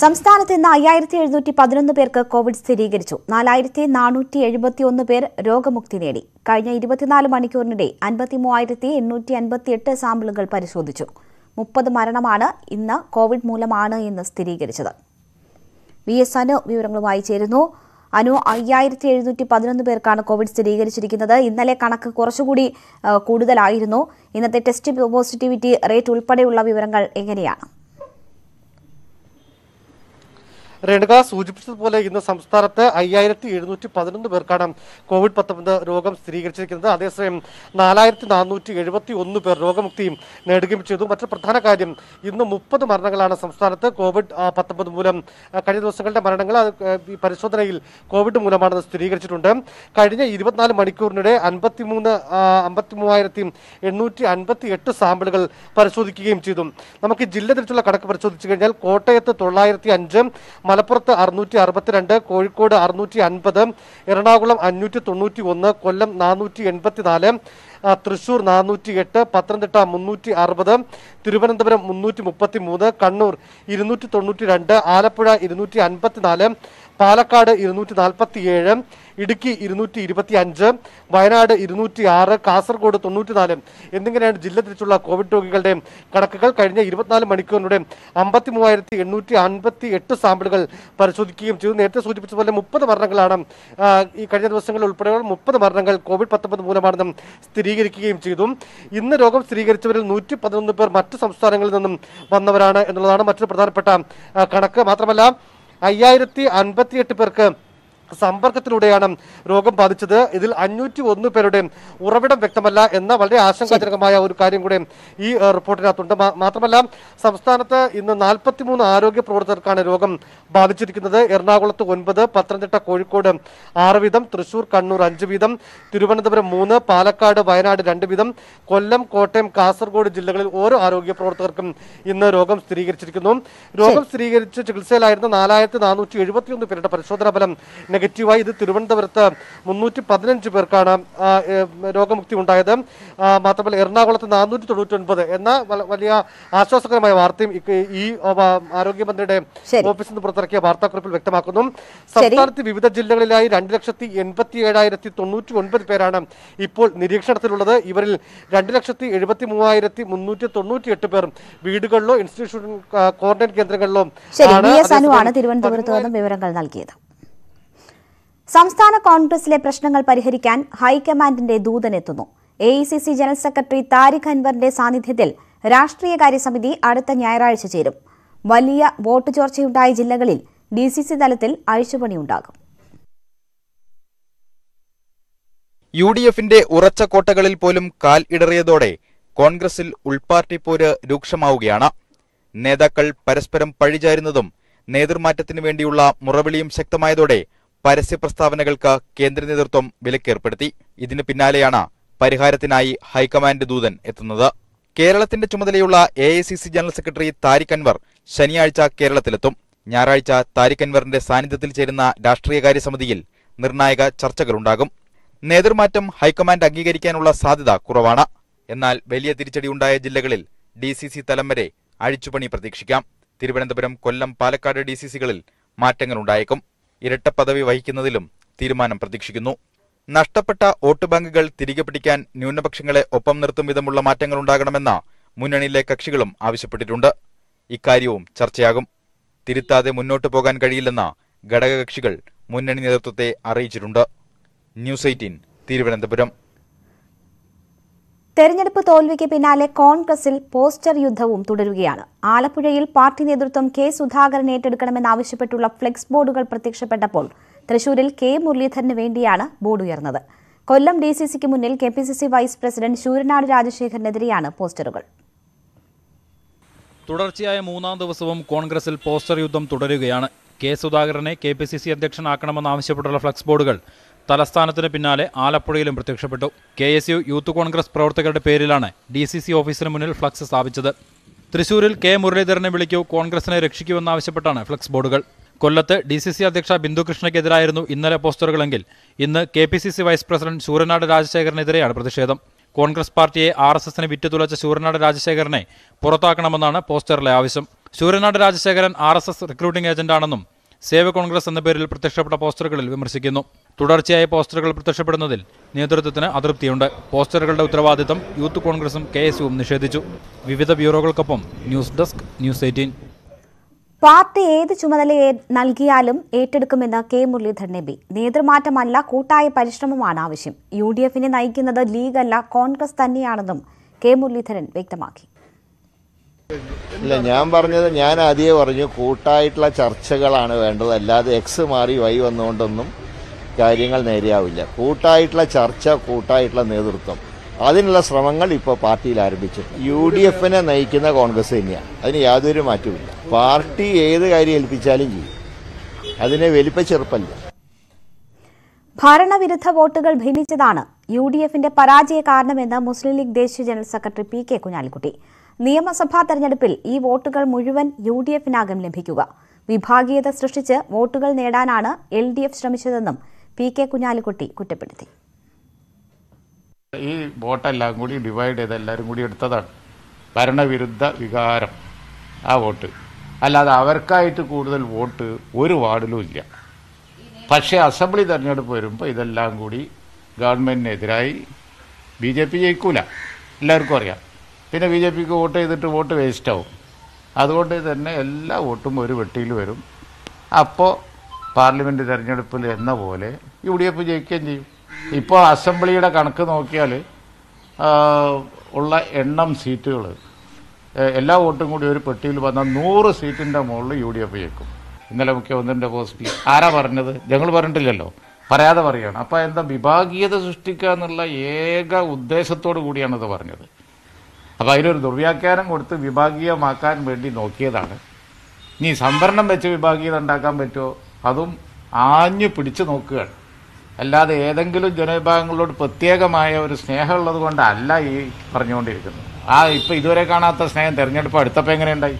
സംസ്ഥാനത്ത് ഇന്ന് അയ്യായിരത്തി എഴുന്നൂറ്റി പതിനൊന്ന് പേർക്ക് കോവിഡ് സ്ഥിരീകരിച്ചു നാലായിരത്തി നാനൂറ്റി എഴുപത്തിയൊന്ന് പേർ രോഗമുക്തി നേടി കഴിഞ്ഞ ഇരുപത്തിനാല് മണിക്കൂറിനിടെ അൻപത്തി മൂവായിരത്തി എണ്ണൂറ്റി അൻപത്തിയെട്ട് സാമ്പിളുകൾ പരിശോധിച്ചു മുപ്പത് മരണമാണ് ഇന്ന് കോവിഡ് മൂലമാണ് എന്ന് സ്ഥിരീകരിച്ചത് വി എസ് അനു വിവരങ്ങളുമായി ചേരുന്നു അനു അയ്യായിരത്തി എഴുന്നൂറ്റി പതിനൊന്ന് പേർക്കാണ് കോവിഡ് സ്ഥിരീകരിച്ചിരിക്കുന്നത് ഇന്നലെ കണക്ക് കുറച്ചുകൂടി ആ, കൂടുതലായിരുന്നു ഇന്നത്തെ ടെസ്റ്റ് പോസിറ്റിവിറ്റി റേറ്റ് ഉൾപ്പെടെയുള്ള വിവരങ്ങൾ എങ്ങനെയാണ് രേണുക സൂചിപ്പിച്ചതുപോലെ ഇന്ന് സംസ്ഥാനത്ത് അയ്യായിരത്തി എഴുന്നൂറ്റി പതിനൊന്ന് പേർക്കാണ് കോവിഡ് പത്തൊമ്പത് രോഗം സ്ഥിരീകരിച്ചിരിക്കുന്നത് അതേസമയം നാലായിരത്തി നാനൂറ്റി എഴുപത്തി ഒന്ന് പേർ രോഗമുക്തിയും നേടുകയും ചെയ്തു മറ്റൊരു പ്രധാന കാര്യം ഇന്ന് മുപ്പത് മരണങ്ങളാണ് സംസ്ഥാനത്ത് കോവിഡ് ആ, പത്തൊമ്പത് മൂലം ആ, കഴിഞ്ഞ ദിവസങ്ങളുടെ മരണങ്ങൾ അത് ആ, ഈ പരിശോധനയിൽ കോവിഡ് മൂലമാണെന്ന് സ്ഥിരീകരിച്ചിട്ടുണ്ട് കഴിഞ്ഞ ഇരുപത്തിനാല് മണിക്കൂറിനിടെ അൻപത്തിമൂന്ന് അമ്പത്തി മൂവായിരത്തി എണ്ണൂറ്റി അൻപത്തി എട്ട് സാമ്പിളുകൾ പരിശോധിക്കുകയും ചെയ്തു നമുക്ക് ജില്ല തിരിച്ചുള്ള കണക്ക് പരിശോധിച്ചു കഴിഞ്ഞാൽ കോട്ടയത്ത് തൊള്ളായിരത്തി അഞ്ച് മലപ്പുറത്ത് അറുന്നൂറ്റി അറുപത്തിരണ്ട് കോഴിക്കോട് അറുന്നൂറ്റി അൻപത് എറണാകുളം അഞ്ഞൂറ്റി തൊണ്ണൂറ്റി ഒന്ന് കൊല്ലം നാനൂറ്റി എൺപത്തി നാല് തൃശൂർ നാനൂറ്റി എട്ട് പത്തനംതിട്ട മുന്നൂറ്റി അറുപത് തിരുവനന്തപുരം മുന്നൂറ്റി മുപ്പത്തി മൂന്ന് കണ്ണൂർ ഇരുന്നൂറ്റി തൊണ്ണൂറ്റി രണ്ട് ആലപ്പുഴ ഇരുന്നൂറ്റി അൻപത്തിനാല് പാലക്കാട് ഇരുന്നൂറ്റി നാൽപ്പത്തി ഏഴ് ഇടുക്കി ഇരുന്നൂറ്റി ഇരുപത്തി അഞ്ച് വയനാട് ഇരുന്നൂറ്റി ആറ് കാസർഗോഡ് തൊണ്ണൂറ്റിനാല് എന്നിങ്ങനെയാണ് ജില്ല തിരിച്ചുള്ള കോവിഡ് രോഗികളുടെ കണക്കുകൾ കഴിഞ്ഞ ഇരുപത്തിനാല് മണിക്കൂറിലൂടെ അമ്പത്തി മൂവായിരത്തി എണ്ണൂറ്റി അൻപത്തി എട്ട് സാമ്പിളുകൾ പരിശോധിക്കുകയും ചെയ്തു നേരത്തെ സൂചിപ്പിച്ച പോലെ മുപ്പത് മരണങ്ങളാണ് ആ, ഈ കഴിഞ്ഞ ദിവസങ്ങളിൽ ഉൾപ്പെടെയുള്ള മുപ്പത് മരണങ്ങൾ കോവിഡ് പത്തൊമ്പത് മൂലമാണെന്നും സ്ഥിരീകരിക്കുകയും ചെയ്തു ഇന്ന് രോഗം സ്ഥിരീകരിച്ചവരിൽ നൂറ്റി പതിനൊന്ന് പേർ മറ്റ് സംസ്ഥാനങ്ങളിൽ നിന്നും വന്നവരാണ് എന്നുള്ളതാണ് മറ്റൊരു പ്രധാനപ്പെട്ട ആ, കണക്ക് മാത്രമല്ല അയ്യായിരത്തി അൻപത്തിയെട്ട് പേർക്ക് സമ്പർക്കത്തിലൂടെയാണ് രോഗം ബാധിച്ചത് ഇതിൽ അഞ്ഞൂറ്റി ഒന്ന് പേരുടെ ഉറവിടം വ്യക്തമല്ല എന്ന വളരെ ആശങ്കാജനകമായ ഒരു കാര്യം കൂടെ ഈ ഏഹ്, റിപ്പോർട്ടിനകത്തുണ്ട് മാ- മാത്രമല്ല സംസ്ഥാനത്ത് ഇന്ന് നാൽപ്പത്തിമൂന്ന് ആരോഗ്യ പ്രവർത്തകർക്കാണ് രോഗം ബാധിച്ചിരിക്കുന്നത് എറണാകുളത്ത് ഒൻപത് പത്തനംതിട്ട കോഴിക്കോട് ആറ് വീതം തൃശൂർ കണ്ണൂർ അഞ്ച് വീതം തിരുവനന്തപുരം മൂന്ന് പാലക്കാട് വയനാട് രണ്ട് വീതം കൊല്ലം കോട്ടയം കാസർഗോഡ് ജില്ലകളിൽ ഓരോ ആരോഗ്യ പ്രവർത്തകർക്കും ഇന്ന് രോഗം സ്ഥിരീകരിച്ചിരിക്കുന്നു രോഗം സ്ഥിരീകരിച്ച് ചികിത്സയിലായിരുന്ന നാലായിരത്തി നാനൂറ്റി എഴുപത്തിയൊന്ന് പേരുടെ പരിശോധനാ ഫലം നെഗറ്റീവായി ഇത് തിരുവനന്തപുരത്ത് മുന്നൂറ്റി പതിനഞ്ച് പേർക്കാണ് ആ, ഏ, രോഗമുക്തി ഉണ്ടായത് ആ, മാത്രമല്ല എറണാകുളത്ത് നാനൂറ്റി തൊണ്ണൂറ്റി ഒൻപത് എന്ന വല- വലിയ ആശ്വാസകരമായ വാർത്തയും ഇക്ക് ഈ ആ, ആരോഗ്യമന്ത്രിയുടെ ശരി. ഓഫീസിൽ നിന്ന് പുറത്തിറക്കിയ വാർത്താക്കുറിപ്പിൽ വ്യക്തമാക്കുന്നു സംസ്ഥാനത്ത് വിവിധ ജില്ലകളിലായി രണ്ട് ലക്ഷത്തി എൺപത്തി ഏഴായിരത്തി തൊണ്ണൂറ്റി ഒൻപത് പേരാണ് ഇപ്പോൾ നിരീക്ഷണത്തിലുള്ളത് ഇവരിൽ രണ്ട് ലക്ഷത്തി എഴുപത്തി മൂവായിരത്തി മുന്നൂറ്റി തൊണ്ണൂറ്റി എട്ട് പേർ വീടുകളിലോ ഇൻസ്റ്റിറ്റ്യൂഷൻ ആ, ക്വാറന്റൈൻ കേന്ദ്രങ്ങളിലോ ശരി ആണ്. വി എസ് അനു ആണ് അതേസമയം തിരുവനന്തപുരത്ത് നിന്നും വിവരങ്ങൾ നൽകിയത് സംസ്ഥാന കോൺഗ്രസിലെ പ്രശ്നങ്ങൾ പരിഹരിക്കാൻ ഹൈക്കമാൻഡിന്റെ ദൂതനെത്തുന്നു A I C C general secretary Tariq അൻവറിന്റെ സാന്നിധ്യത്തിൽ രാഷ്ട്രീയകാര്യ സമിതി അടുത്ത ഞായറാഴ്ച ചേരും വലിയ വോട്ട് ചോർച്ചയുണ്ടായ ജില്ലകളിൽ ഡി സി സി തലത്തിൽ അഴിച്ചുപണിയുണ്ടാകും യു ഡി എഫിന്റെ ഉറച്ച കോട്ടകളിൽ പോലും കാൽ ഇടറിയതോടെ കോൺഗ്രസിൽ ഉൾപാർട്ടി പോര് രൂക്ഷമാവുകയാണ് നേതാക്കൾ പരസ്പരം പഴിചാരുന്നതും നേതൃമാറ്റത്തിനു വേണ്ടിയുള്ള മുറവിളിയും ശക്തമായതോടെ പരസ്യ പ്രസ്താവനകൾക്ക് കേന്ദ്ര നേതൃത്വം വിലക്കേർപ്പെടുത്തി ഇതിന് പിന്നാലെയാണ് പരിഹാരത്തിനായി ഹൈക്കമാൻഡ് ദൂതൻ എത്തുന്നത് കേരളത്തിന്റെ ചുമതലയുള്ള A general secretary Tariq Anwar ശനിയാഴ്ച കേരളത്തിലെത്തും ഞായറാഴ്ച താരിഖ് അൻവറിന്റെ സാന്നിധ്യത്തിൽ ചേരുന്ന രാഷ്ട്രീയകാര്യ സമിതിയിൽ നിർണായക ചർച്ചകളുണ്ടാകും നേതൃമാറ്റം ഹൈക്കമാൻഡ് അംഗീകരിക്കാനുള്ള സാധ്യത കുറവാണ് എന്നാൽ വലിയ തിരിച്ചടിയുണ്ടായ ജില്ലകളിൽ ഡി സി സി തലം വരെ അഴിച്ചുപണി പ്രതീക്ഷിക്കാം തിരുവനന്തപുരം കൊല്ലം പാലക്കാട് ഡി സി സികളിൽ മാറ്റങ്ങളുണ്ടായേക്കും ഇരട്ട പദവി വഹിക്കുന്നതിലും തീരുമാനം പ്രതീക്ഷിക്കുന്നു നഷ്ടപ്പെട്ട വോട്ട് ബാങ്കുകൾ തിരികെ പിടിക്കാൻ ന്യൂനപക്ഷങ്ങളെ ഒപ്പം നിർത്തും വിധമുള്ള മാറ്റങ്ങളുണ്ടാകണമെന്ന് മുന്നണിയിലെ കക്ഷികളും ആവശ്യപ്പെട്ടിട്ടുണ്ട് ഇക്കാര്യവും ചർച്ചയാകും തിരുത്താതെ മുന്നോട്ടു പോകാൻ കഴിയില്ലെന്ന് ഘടകകക്ഷികൾ മുന്നണി നേതൃത്വത്തെ അറിയിച്ചിട്ടുണ്ട് ന്യൂസ് എയ്റ്റീൻ തിരുവനന്തപുരം തെരഞ്ഞെടുപ്പ് തോൽവിക്ക് പിന്നാലെ കോൺഗ്രസിൽ പോസ്റ്റർ യുദ്ധവും തുടരുകയാണ് ആലപ്പുഴയിൽ പാർട്ടി നേതൃത്വം കെ സുധാകരൻ ഏറ്റെടുക്കണമെന്നാവശ്യപ്പെട്ടുള്ള ഫ്ലെക്സ് ബോർഡുകൾ പ്രത്യക്ഷപ്പെട്ടപ്പോൾ തൃശൂരിൽ കെ മുരളീധരന് വേണ്ടിയാണ് ബോർഡ് ഉയർന്നത് കൊല്ലം ഡി സി സിക്ക് മുന്നിൽ K P C C vice president Sooranad രാജശേഖരനെതിരെയാണ് പോസ്റ്ററുകൾ തുടർച്ചയായ മൂന്നാം ദിവസവും കോൺഗ്രസിൽ പോസ്റ്റർ യുദ്ധം തുടരുകയാണ് കെ സുധാകരനെ കെ പി സി സി അധ്യക്ഷനാക്കണമെന്നാവശ്യപ്പെട്ടുള്ള ഫ്ലക്സ് ബോർഡുകൾ തലസ്ഥാനത്തിന് പിന്നാലെ ആലപ്പുഴയിലും പ്രത്യക്ഷപ്പെട്ടു K S U youth Congress പ്രവർത്തകരുടെ പേരിലാണ് ഡി സി സി ഓഫീസിന് മുന്നിൽ ഫ്ലക്സ് സ്ഥാപിച്ചത് തൃശൂരിൽ കെ മുരളീധരനെ വിളിക്കൂ കോൺഗ്രസിനെ രക്ഷിക്കുമെന്നാവശ്യപ്പെട്ടാണ് ഫ്ലക്സ് ബോർഡുകൾ കൊല്ലത്ത് ഡി സി സി അധ്യക്ഷ ബിന്ദു കൃഷ്ണയ്ക്കെതിരായിരുന്നു ഇന്നലെ പോസ്റ്ററുകളെങ്കിൽ ഇന്ന് K P C C vice president Sooranad രാജശേഖരനെതിരെയാണ് പ്രതിഷേധം കോൺഗ്രസ് പാർട്ടിയെ ആർ എസ് എസിന് വിറ്റുതുളച്ച ശൂരനാട് രാജശേഖരനെ പുറത്താക്കണമെന്നാണ് പോസ്റ്ററിലെ ആവശ്യം Sooranad Rajasekharan R S S recruiting ഏജന്റാണെന്നും സേവ കോൺഗ്രസ് എന്ന പേരിൽ പ്രത്യക്ഷപ്പെട്ട പോസ്റ്ററുകളിൽ വിമർശിക്കുന്നു തുടർച്ചയായ പോസ്റ്ററുകൾ പ്രത്യക്ഷപ്പെടുന്നതിൽ നേതൃത്വത്തിന് അതൃപ്തിയുണ്ട് പോസ്റ്ററുകളുടെ ഉത്തരവാദിത്തം യൂത്ത് കോൺഗ്രസും കെ എസ് യുവും നിഷേധിച്ചു വിവിധ ബ്യൂറോകൾക്കൊപ്പം ന്യൂസ് ഡെസ്ക് ന്യൂസ് എയ്റ്റീൻ പാർട്ടി ഏത് ചുമതല ഏ- നൽകിയാലും ഏറ്റെടുക്കുമെന്ന് കെ മുരളീധരൻ എം പി നേതൃമാറ്റമല്ല കൂട്ടായ പരിശ്രമമാണ് ആവശ്യം യു ഡി എഫിനെ നയിക്കുന്നത് ലീഗല്ല കോൺഗ്രസ് തന്നെയാണെന്നും കെ മുരളീധരൻ വ്യക്തമാക്കി ഇല്ല ഞാൻ പറഞ്ഞത് ഞാൻ ആദ്യമേ പറഞ്ഞു കൂട്ടായിട്ടുള്ള ചർച്ചകളാണ് വേണ്ടത് അല്ലാതെ എക്സ് മാറി വൈ വന്നുകൊണ്ടൊന്നും കാര്യങ്ങൾ നേരെയാവില്ല കൂട്ടായിട്ടുള്ള ചർച്ച കൂട്ടായിട്ടുള്ള നേതൃത്വം അതിനുള്ള ശ്രമങ്ങൾ ഇപ്പോൾ പാർട്ടിയിൽ ആരംഭിച്ചു യു ഡി എഫിനെ നയിക്കുന്ന കോൺഗ്രസ് തന്നെയാണ് അതിന് യാതൊരു മാറ്റവുമില്ല പാർട്ടി ഏത് കാര്യം ഏൽപ്പിച്ചാലും ചെയ്യും അതിനെ വലിപ്പ ചെറുപ്പല്ല ഭരണവിരുദ്ധ വോട്ടുകൾ ഭിന്നിച്ചതാണ് യു ഡി എഫിന്റെ പരാജയ കാരണമെന്ന് മുസ്ലിം ലീഗ് ദേശീയ general secretary P K Kunhalikutty നിയമസഭാ തെരഞ്ഞെടുപ്പിൽ ഈ വോട്ടുകൾ മുഴുവൻ യു ഡി എഫിനാകും ലഭിക്കുക വിഭാഗീയത സൃഷ്ടിച്ച് വോട്ടുകൾ നേടാനാണ് എൽ ഡി എഫ് ശ്രമിച്ചതെന്നും പി കെ കുഞ്ഞാലിക്കുട്ടി കുറ്റപ്പെടുത്തി ഈ വോട്ടെല്ലാം കൂടി ഡിവൈഡ് ചെയ്ത് എല്ലാവരും കൂടി എടുത്തതാണ് ഭരണവിരുദ്ധ വികാരം ആ വോട്ട് അല്ലാതെ അവർക്കായിട്ട് കൂടുതൽ വോട്ട് ഒരു വാർഡിലും ഇല്ല പക്ഷേ അസംബ്ലി തെരഞ്ഞെടുപ്പ് വരുമ്പോൾ ഇതെല്ലാം കൂടി ഗവൺമെൻറ്റിനെതിരായി ബി ജെ പി ജയിക്കൂല എല്ലാവർക്കും അറിയാം പിന്നെ ബി ജെ പിക്ക് വോട്ട് ചെയ്തിട്ട് വോട്ട് വേസ്റ്റാവും അതുകൊണ്ട് തന്നെ എല്ലാ വോട്ടും ഒരു വെട്ടിയിൽ വരും അപ്പോൾ പാർലമെൻറ്റ് തെരഞ്ഞെടുപ്പിൽ എന്ന പോലെ യു ഡി എഫ് ജയിക്കുകയും ചെയ്യും ഇപ്പോൾ അസംബ്ലിയുടെ കണക്ക് നോക്കിയാൽ ആ, ഉള്ള എണ്ണം സീറ്റുകൾ എല്ലാ വോട്ടും കൂടി ഒരു പെട്ടിയിൽ വന്നാൽ നൂറ് സീറ്റിൻ്റെ മുകളിൽ യു ഡി എഫ് ജയിക്കും ഇന്നലെ മുഖ്യമന്ത്രിൻ്റെ പോസ്റ്റിൽ ആരാ പറഞ്ഞത് ഞങ്ങൾ പറഞ്ഞിട്ടില്ലല്ലോ പറയാതെ പറയുകയാണ് അപ്പോൾ എന്താ വിഭാഗീയത സൃഷ്ടിക്കുക എന്നുള്ള ഏക ഉദ്ദേശത്തോടു കൂടിയാണ് ഇത് പറഞ്ഞത് അപ്പോൾ അതിനൊരു ദുർവ്യാഖ്യാനം കൊടുത്ത് വിഭാഗീയമാക്കാൻ വേണ്ടി നോക്കിയതാണ് ഇനി സംവരണം വെച്ച് വിഭാഗീയത ഉണ്ടാക്കാൻ പറ്റുമോ അതും ആഞ്ഞു പിടിച്ചു നോക്കുകയാണ് അല്ലാതെ ഏതെങ്കിലും ജനവിഭാഗങ്ങളോട് പ്രത്യേകമായ ഒരു സ്നേഹമുള്ളത് കൊണ്ടല്ല ഈ പറഞ്ഞുകൊണ്ടിരിക്കുന്നത് ആ ഇപ്പം ഇതുവരെ കാണാത്ത സ്നേഹം തെരഞ്ഞെടുപ്പ് അടുത്തപ്പോൾ എങ്ങനെയുണ്ടായി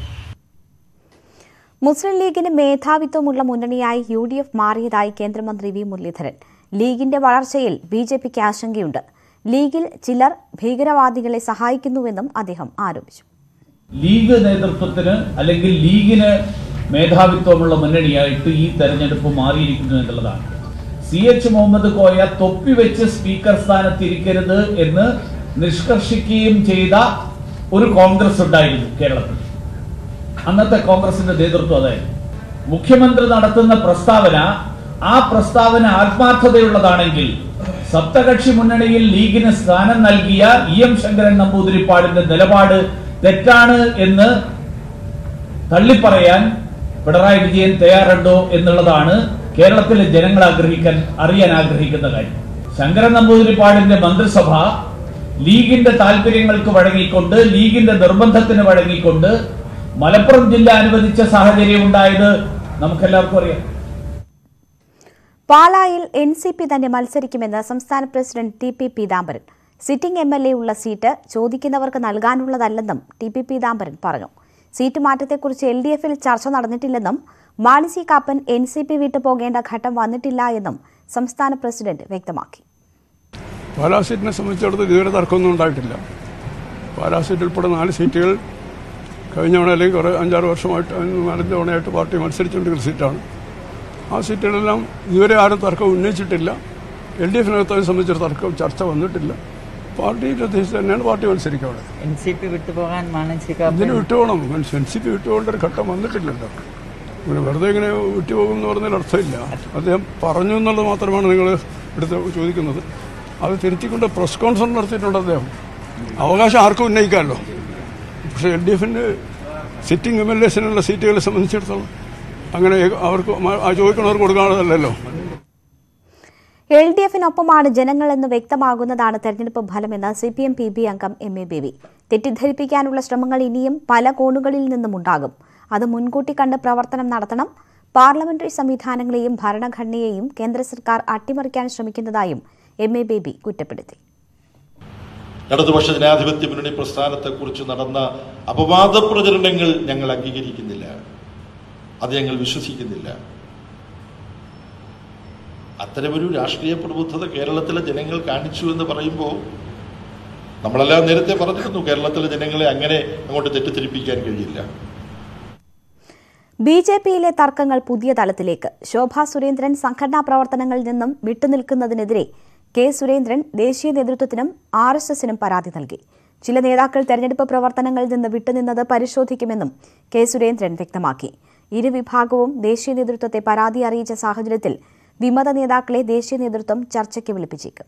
മുസ്ലിം ലീഗിന് മേധാവിത്വമുള്ള മുന്നണിയായി യു ഡി എഫ് മാറിയതായി കേന്ദ്രമന്ത്രി വി മുരളീധരൻ ലീഗിന്റെ വളർച്ചയിൽ ബി ജെ പിക്ക് ആശങ്കയുണ്ട് ലീഗിൽ ചിലർ ഭീകരവാദികളെ സഹായിക്കുന്നുവെന്നും അദ്ദേഹം ആരോപിച്ചു ലീഗ് നേതൃത്വത്തിന് അല്ലെങ്കിൽ ലീഗിന് മേധാവിത്വമുള്ള മുന്നണിയായിട്ട് ഈ തെരഞ്ഞെടുപ്പ് മാറിയിരിക്കുന്നു എന്നുള്ളതാണ് സി എച്ച് മുഹമ്മദ് കോയ തൊപ്പി വെച്ച് സ്പീക്കർ സ്ഥാനത്തിരിക്കരുത് എന്ന് നിഷ്കർഷിക്കുകയും ചെയ്ത ഒരു കോൺഗ്രസ് ഉണ്ടായിരുന്നു കേരളത്തിൽ അന്നത്തെ കോൺഗ്രസിന്റെ നേതൃത്വം അതായിരുന്നു മുഖ്യമന്ത്രി നടത്തുന്ന പ്രസ്താവന ആ പ്രസ്താവന ആത്മാർത്ഥതയുള്ളതാണെങ്കിൽ സപ്തകക്ഷി മുന്നണിയിൽ ലീഗിന് സ്ഥാനം നൽകിയ ഇ എം ശങ്കരൻ നമ്പൂതിരിപ്പാടിന്റെ നിലപാട് തെറ്റാണ് എന്ന് തള്ളിപ്പറയാൻ പിണറായി വിജയൻ തയ്യാറുണ്ടോ എന്നുള്ളതാണ് കേരളത്തിലെ ജനങ്ങൾ ആഗ്രഹിക്കാൻ അറിയാൻ ആഗ്രഹിക്കുന്ന കാര്യം ശങ്കരൻ നമ്പൂതിരിപ്പാടിന്റെ മന്ത്രിസഭ ലീഗിന്റെ താല്പര്യങ്ങൾക്ക് വഴങ്ങിക്കൊണ്ട് ലീഗിന്റെ നിർബന്ധത്തിന് വഴങ്ങിക്കൊണ്ട് മലപ്പുറം ജില്ല അനുവദിച്ച സാഹചര്യം ഉണ്ടായത് നമുക്കെല്ലാവർക്കും അറിയാം പാലായിൽ എൻ സി പി തന്നെ മത്സരിക്കുമെന്ന് സംസ്ഥാന president T P Peethambaran sitting M L A ഉള്ള സീറ്റ് ചോദിക്കുന്നവർക്ക് നൽകാനുള്ളതല്ലെന്നും ടി പി പീതാംബരൻ പറഞ്ഞു സീറ്റ് മാറ്റത്തെക്കുറിച്ച് എൽ ഡി എഫിൽ ചർച്ച നടന്നിട്ടില്ലെന്നും Mani C Kappan N C P വിട്ടു പോകേണ്ട ഘട്ടം വന്നിട്ടില്ല എന്നും സംസ്ഥാന പ്രസിഡന്റ് വ്യക്തമാക്കി പാലാ സീറ്റിനെ സംബന്ധിച്ചിടത്തോളം ഇതുവരെ തർക്കമൊന്നും ഉണ്ടായിട്ടില്ല പാലാ സീറ്റ് ഉൾപ്പെടെ നാല് സീറ്റുകൾ കഴിഞ്ഞ തവണ അല്ലെങ്കിൽ കുറേ അഞ്ചാറ് വർഷമായിട്ട് നാലഞ്ച് തവണയായിട്ട് പാർട്ടി മത്സരിച്ചുകൊണ്ടിരിക്കുന്ന സീറ്റാണ് ആ സീറ്റുകളെല്ലാം ഇതുവരെ ആരും തർക്കം ഉന്നയിച്ചിട്ടില്ല എൽ ഡി എഫിനകത്ത് അത് സംബന്ധിച്ചൊരു തർക്കം ചർച്ച വന്നിട്ടില്ല പാർട്ടിയുടെ ഉദ്ദേശിച്ച് തന്നെയാണ് പാർട്ടി മത്സരിക്കുക അവിടെ എൻ സി പി വിട്ടുപോകാൻ മാനസിക ഇതിന് വിട്ടുപോകണം എൻ സി പി വിട്ടുപോകേണ്ട ഒരു ഘട്ടം വന്നിട്ടില്ലല്ലോ ഇങ്ങനെ വെറുതെ ഇങ്ങനെ വിട്ടുപോകും എന്ന് പറഞ്ഞാൽ അർത്ഥമില്ല അദ്ദേഹം പറഞ്ഞു എന്നുള്ളത് മാത്രമാണ് നിങ്ങൾ എടുത്ത് ചോദിക്കുന്നത് അത് തിരുത്തിക്കൊണ്ട് പ്രസ് കോൺഫറൻസ് നടത്തിയിട്ടുണ്ട് അദ്ദേഹം അവകാശം ആർക്കും ഉന്നയിക്കാമല്ലോ പക്ഷേ എൽ ഡി എഫിൻ്റെ സിറ്റിംഗ് എം എൽ എസിനുള്ള സീറ്റുകളെ സംബന്ധിച്ചിടത്തോളം അങ്ങനെ അവർക്ക് മ- ആ ചോദിക്കുന്നവർക്ക് കൊടുക്കാനുള്ളതല്ലോ എൽ ഡി എഫിനൊപ്പമാണ് ജനങ്ങളെന്ന് വ്യക്തമാകുന്നതാണ് തെരഞ്ഞെടുപ്പ് ഫലമെന്ന് C P M P B അംഗം എം എ ബേബി തെറ്റിദ്ധരിപ്പിക്കാനുള്ള ശ്രമങ്ങൾ ഇനിയും പല കോണുകളിൽ നിന്നും ഉണ്ടാകും അത് മുൻകൂട്ടി കണ്ട് പ്രവർത്തനം നടത്തണം പാർലമെന്ററി സംവിധാനങ്ങളെയും ഭരണഘടനയെയും കേന്ദ്ര സർക്കാർ അട്ടിമറിക്കാൻ ശ്രമിക്കുന്നതായും എം എ ബേബി കുറ്റപ്പെടുത്തി ഇടതുപക്ഷ ജനാധിപത്യ മുന്നണി പ്രസ്ഥാനത്തെക്കുറിച്ച് നടന്ന അപവാദ പ്രചരണങ്ങൾ ഞങ്ങൾ അംഗീകരിക്കുന്നില്ല അത് ഞങ്ങൾ വിശ്വസിക്കുന്നില്ല അത്തരമൊരു രാഷ്ട്രീയ പ്രബുദ്ധത കേരളത്തിലെ ജനങ്ങൾ കാണിച്ചു എന്ന് പറയുമ്പോൾ നമ്മളെല്ലാം നേരത്തെ പറഞ്ഞിരുന്നു കേരളത്തിലെ ജനങ്ങളെ അങ്ങനെ അങ്ങോട്ട് തെറ്റിദ്ധരിപ്പിക്കാൻ കഴിയില്ല ബി ജെ പിയിലെ തർക്കങ്ങൾ പുതിയ തലത്തിലേക്ക് ശോഭാ സുരേന്ദ്രൻ സംഘടനാ പ്രവർത്തനങ്ങളിൽ നിന്നും വിട്ടുനിൽക്കുന്നതിനെതിരെ കെ സുരേന്ദ്രൻ ദേശീയ നേതൃത്വത്തിനും ആർ എസ് എസിനും പരാതി നൽകി ചില നേതാക്കൾ തെരഞ്ഞെടുപ്പ് പ്രവർത്തനങ്ങളിൽ നിന്ന് വിട്ടുനിന്നത് പരിശോധിക്കുമെന്നും കെ സുരേന്ദ്രൻ വ്യക്തമാക്കി ഇരുവിഭാഗവും ദേശീയ നേതൃത്വത്തെ പരാതി അറിയിച്ച സാഹചര്യത്തിൽ വിമത നേതാക്കളെ ദേശീയ നേതൃത്വം ചർച്ചയ്ക്ക് വിളിപ്പിച്ചേക്കും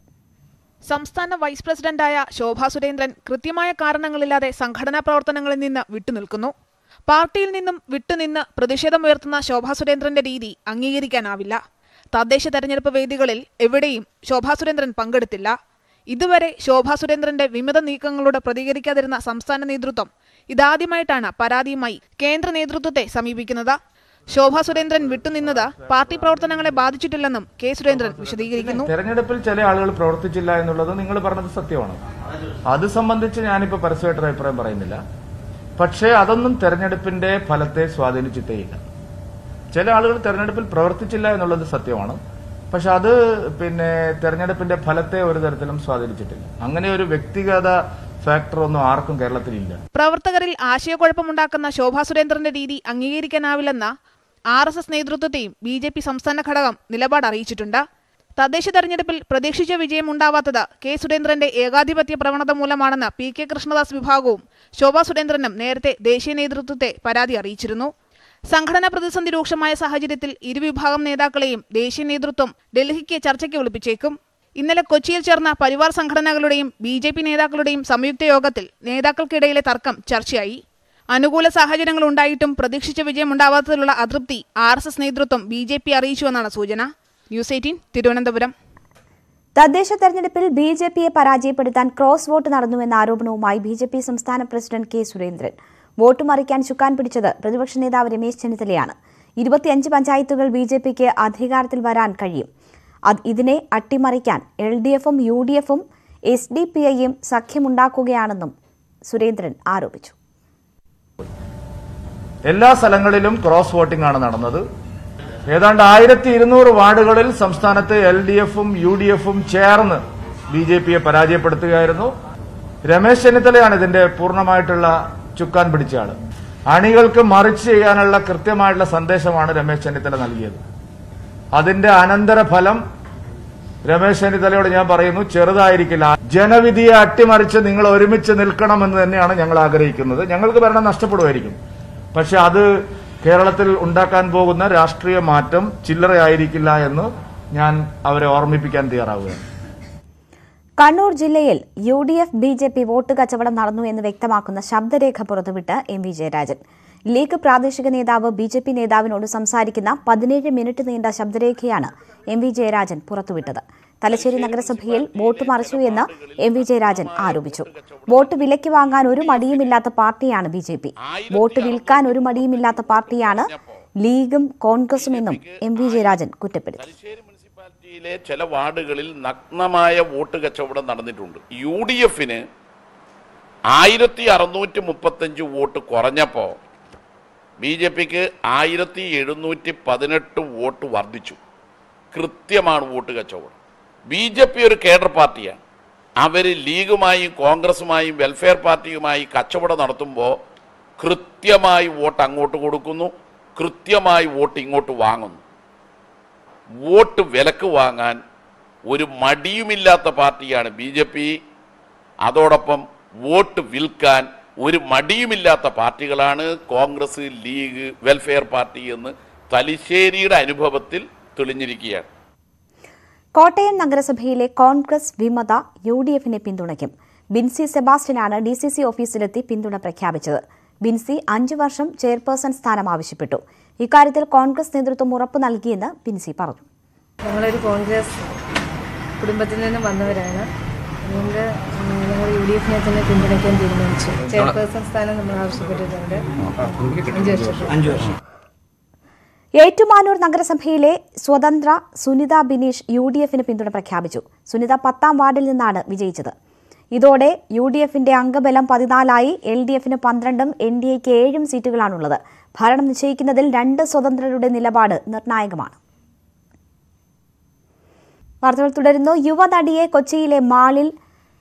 സംസ്ഥാന വൈസ് പ്രസിഡന്റായ ശോഭാ സുരേന്ദ്രൻ കൃത്യമായ കാരണങ്ങളില്ലാതെ സംഘടനാ പ്രവർത്തനങ്ങളിൽ നിന്ന് വിട്ടുനിൽക്കുന്നു പാർട്ടിയിൽ നിന്നും വിട്ടുനിന്ന് പ്രതിഷേധമുയർത്തുന്ന ശോഭാ സുരേന്ദ്രന്റെ രീതി അംഗീകരിക്കാനാവില്ല തദ്ദേശ തെരഞ്ഞെടുപ്പ് വേദികളിൽ എവിടെയും ശോഭാ സുരേന്ദ്രൻ പങ്കെടുത്തില്ല ഇതുവരെ ശോഭാ സുരേന്ദ്രന്റെ വിമത നീക്കങ്ങളോട് പ്രതികരിക്കാതിരുന്ന സംസ്ഥാന നേതൃത്വം ഇതാദ്യമായിട്ടാണ് പരാതിയുമായി കേന്ദ്ര നേതൃത്വത്തെ സമീപിക്കുന്നത് ശോഭാ സുരേന്ദ്രൻ വിട്ടുനിന്നത് പാർട്ടി പ്രവർത്തനങ്ങളെ ബാധിച്ചിട്ടില്ലെന്നും കെ സുരേന്ദ്രൻ വിശദീകരിക്കുന്നു തെരഞ്ഞെടുപ്പിൽ ചില ആളുകൾ പ്രവർത്തിച്ചില്ല എന്നുള്ളത് നിങ്ങൾ പറഞ്ഞത് സത്യമാണ് അത് സംബന്ധിച്ച് ഞാനിപ്പോൾ പരസ്യമായിട്ടൊരു അഭിപ്രായം പറയുന്നില്ല പക്ഷേ അതൊന്നും തെരഞ്ഞെടുപ്പിന്റെ ഫലത്തെ സ്വാധീനിച്ചിട്ടേയില്ല ചില ആളുകൾ തെരഞ്ഞെടുപ്പിൽ പ്രവർത്തിച്ചില്ല എന്നുള്ളത് സത്യമാണ് പക്ഷെ അത് പിന്നെ തെരഞ്ഞെടുപ്പിന്റെ ഫലത്തെ ഒരു തരത്തിലും സ്വാധീനിച്ചിട്ടില്ല അങ്ങനെ ഒരു വ്യക്തിഗത ഫാക്ടർ ഒന്നും ആർക്കും കേരളത്തിലില്ല പ്രവർത്തകരിൽ ആശയക്കുഴപ്പമുണ്ടാക്കുന്ന ശോഭാ സുരേന്ദ്രന്റെ രീതി അംഗീകരിക്കാനാവില്ലെന്ന ആർ എസ് എസ് നേതൃത്വത്തെയും ബി ജെ പി സംസ്ഥാന ഘടകം നിലപാട് അറിയിച്ചിട്ടുണ്ട് തദ്ദേശ തെരഞ്ഞെടുപ്പിൽ പ്രതീക്ഷിച്ച വിജയം ഉണ്ടാവാത്തത് കെ സുരേന്ദ്രന്റെ ഏകാധിപത്യ പ്രവണത മൂലമാണെന്ന് പി കെ കൃഷ്ണദാസ് വിഭാഗവും ശോഭാ സുരേന്ദ്രനും നേരത്തെ ദേശീയ നേതൃത്വത്തെ പരാതി അറിയിച്ചിരുന്നു സംഘടനാ പ്രതിസന്ധി രൂക്ഷമായ സാഹചര്യത്തിൽ ഇരുവിഭാഗം നേതാക്കളെയും ദേശീയ നേതൃത്വം ഡൽഹിക്ക് ചർച്ചയ്ക്ക് വിളിപ്പിച്ചേക്കും ഇന്നലെ കൊച്ചിയിൽ ചേർന്ന പരിവാർ സംഘടനകളുടെയും ബി ജെ പി നേതാക്കളുടെയും സംയുക്ത യോഗത്തിൽ നേതാക്കൾക്കിടയിലെ തർക്കം ചർച്ചയായി അനുകൂല സാഹചര്യങ്ങൾ ഉണ്ടായിട്ടും പ്രതീക്ഷിച്ച വിജയം ഉണ്ടാവാത്തതിലുള്ള അതൃപ്തി ആർ എസ് എസ് നേതൃത്വം ബി ജെ പി അറിയിച്ചുവെന്നാണ് സൂചന ന്യൂസ് എയ്റ്റീൻ തിരുവനന്തപുരം തദ്ദേശ തെരഞ്ഞെടുപ്പിൽ ബി ജെ പിയെ പരാജയപ്പെടുത്താൻ ക്രോസ് വോട്ട് നടന്നുവെന്ന ആരോപണവുമായി ബി ജെ പി സംസ്ഥാന പ്രസിഡന്റ് കെ സുരേന്ദ്രൻ വോട്ട് മറിക്കാൻ ചുക്കാൻ പിടിച്ചത് പ്രതിപക്ഷ നേതാവ് രമേശ് ചെന്നിത്തലയാണ് ഇരുപത്തിയഞ്ച് പഞ്ചായത്തുകൾ ബി ജെ പിക്ക് അധികാരത്തിൽ വരാൻ കഴിയും അത് ഇതിനെ അട്ടിമറിക്കാൻ എൽ ഡി എഫും യു ഡി എഫും എസ് ഡി പി ഐയും സഖ്യമുണ്ടാക്കുകയാണെന്നും സുരേന്ദ്രൻ ആരോപിച്ചു എല്ലാ സ്ഥലങ്ങളിലും ക്രോസ് വോട്ടിംഗ് ആണ് നടന്നത് ഏതാണ്ട് ആയിരത്തി ഇരുന്നൂറ് വാർഡുകളിൽ സംസ്ഥാനത്ത് എൽ ഡി എഫും യു ഡി എഫും ചേർന്ന് ബി ജെ പിയെ പരാജയപ്പെടുത്തുകയായിരുന്നു രമേശ് ചെന്നിത്തലയാണ് ഇതിന്റെ പൂർണ്ണമായിട്ടുള്ള ചുക്കാൻ പിടിച്ച ആള് അണികൾക്ക് മറിച്ച് ചെയ്യാനുള്ള കൃത്യമായിട്ടുള്ള സന്ദേശമാണ് രമേശ് ചെന്നിത്തല നൽകിയത് അതിന്റെ അനന്തരഫലം രമേശ് ചെന്നിത്തലയോട് ഞാൻ പറയുന്നു ചെറുതായിരിക്കില്ല ജനവിധിയെ അട്ടിമറിച്ച് നിങ്ങൾ ഒരുമിച്ച് നിൽക്കണമെന്ന് തന്നെയാണ് ഞങ്ങൾ ആഗ്രഹിക്കുന്നത് ഞങ്ങൾക്ക് ഭരണം നഷ്ടപ്പെടുമായിരിക്കും പക്ഷെ അത് കേരളത്തിൽ ഉണ്ടാക്കാൻ പോകുന്ന രാഷ്ട്രീയ മാറ്റം ചില്ലറയായിരിക്കില്ല എന്ന് ഞാൻ അവരെ ഓർമ്മിപ്പിക്കാൻ തയ്യാറാവുകയാണ് കണ്ണൂർ ജില്ലയിൽ U D F B J P vote കച്ചവടം നടന്നു എന്ന് വ്യക്തമാക്കുന്ന ശബ്ദരേഖ പുറത്തുവിട്ട് എം വി ജയരാജൻ ലീഗ് പ്രാദേശിക നേതാവ് ബി ജെ പി നേതാവിനോട് സംസാരിക്കുന്ന പതിനേഴ് മിനിറ്റ് നീണ്ട ശബ്ദരേഖയാണ് എം വി ജയരാജൻ പുറത്തുവിട്ടത് തലശ്ശേരി നഗരസഭയിൽ വോട്ട് മറിച്ചു എന്ന് എം വി ജയരാജൻ ആരോപിച്ചു വോട്ട് വിലയ്ക്ക് വാങ്ങാൻ ഒരു മടിയുമില്ലാത്ത പാർട്ടിയാണ് ബി ജെ പി വോട്ട് വിൽക്കാൻ ഒരു മടിയുമില്ലാത്ത പാർട്ടിയാണ് ലീഗും കോൺഗ്രസും എന്നും എം വി ജയരാജൻ കുറ്റപ്പെടുത്തി യിലെ ചില വാർഡുകളിൽ നഗ്നമായ വോട്ട് കച്ചവടം നടന്നിട്ടുണ്ട് യു ഡി എഫിന് ആയിരത്തി അറുന്നൂറ്റി മുപ്പത്തഞ്ച് വോട്ട് കുറഞ്ഞപ്പോൾ ബി ജെ പിക്ക് ആയിരത്തി എഴുന്നൂറ്റി പതിനെട്ട് വോട്ട് വർദ്ധിച്ചു കൃത്യമാണ് വോട്ട് കച്ചവടം ബി ജെ പി ഒരു കേഡർ പാർട്ടിയാണ് അവർ ലീഗുമായും കോൺഗ്രസുമായും വെൽഫെയർ പാർട്ടിയുമായി കച്ചവടം നടത്തുമ്പോൾ കൃത്യമായി വോട്ട് അങ്ങോട്ട് കൊടുക്കുന്നു കൃത്യമായി വോട്ട് ഇങ്ങോട്ട് വാങ്ങുന്നു വോട്ട് വിലക്ക് വാങ്ങാൻ ഒരു മടിയുമില്ലാത്ത പാർട്ടിയാണ് ബി ജെ പി അതോടൊപ്പം വോട്ട് വിൽക്കാൻ ഒരു മടിയുമില്ലാത്ത പാർട്ടികളാണ് കോൺഗ്രസ് ലീഗ് വെൽഫെയർ പാർട്ടി എന്ന് തലശ്ശേരിയുടെ അനുഭവത്തിൽ തെളിഞ്ഞിരിക്കുകയാണ് കോട്ടയം നഗരസഭയിലെ കോൺഗ്രസ് വിമത യു ഡി എഫിനെ പിന്തുണയ്ക്കും ബിൻസി സെബാസ്റ്റ്യനാണ് ഡി സി സി ഓഫീസിലെത്തി പിന്തുണ പ്രഖ്യാപിച്ചത് ബിൻസി അഞ്ചു വർഷം ചെയർപേഴ്സൺ സ്ഥാനം ആവശ്യപ്പെട്ടു ഇക്കാര്യത്തിൽ കോൺഗ്രസ് നേതൃത്വം ഉറപ്പു നൽകിയെന്ന് ബിൻസി പറഞ്ഞു ഞങ്ങളൊരു കോൺഗ്രസ് കുടുംബത്തിൽ നിന്ന് വന്നവരാണ് അതുകൊണ്ട് ഞങ്ങൾ യു ഡി എഫിനെ തന്നെ പിന്തുണയ്ക്കാൻ തീരുമാനിച്ചു ചെയർപേഴ്സൺ സ്ഥാനം നമ്മൾ ആവശ്യപ്പെട്ടിട്ടുണ്ട് അഞ്ച് വർഷം ഏറ്റുമാനൂർ നഗരസഭയിലെ സ്വതന്ത്ര സുനിത ബിനീഷ് യു ഡി എഫിന് പിന്തുണ പ്രഖ്യാപിച്ചു സുനിത പത്താം വാർഡിൽ നിന്നാണ് വിജയിച്ചത് ഇതോടെ യു ഡി എഫിന്റെ അംഗബലം പതിനാലായി എൽ ഡി എഫിന് പന്ത്രണ്ടും എൻ ഡി എക്ക് ഏഴും സീറ്റുകളാണുള്ളത് ഭരണം നിശ്ചയിക്കുന്നതിൽ രണ്ട് സ്വതന്ത്രരുടെ നിലപാട് നിർണായകമാണ് വാർത്തകൾ തുടരുന്നു യുവനടിയെ കൊച്ചിയിലെ മാളിൽ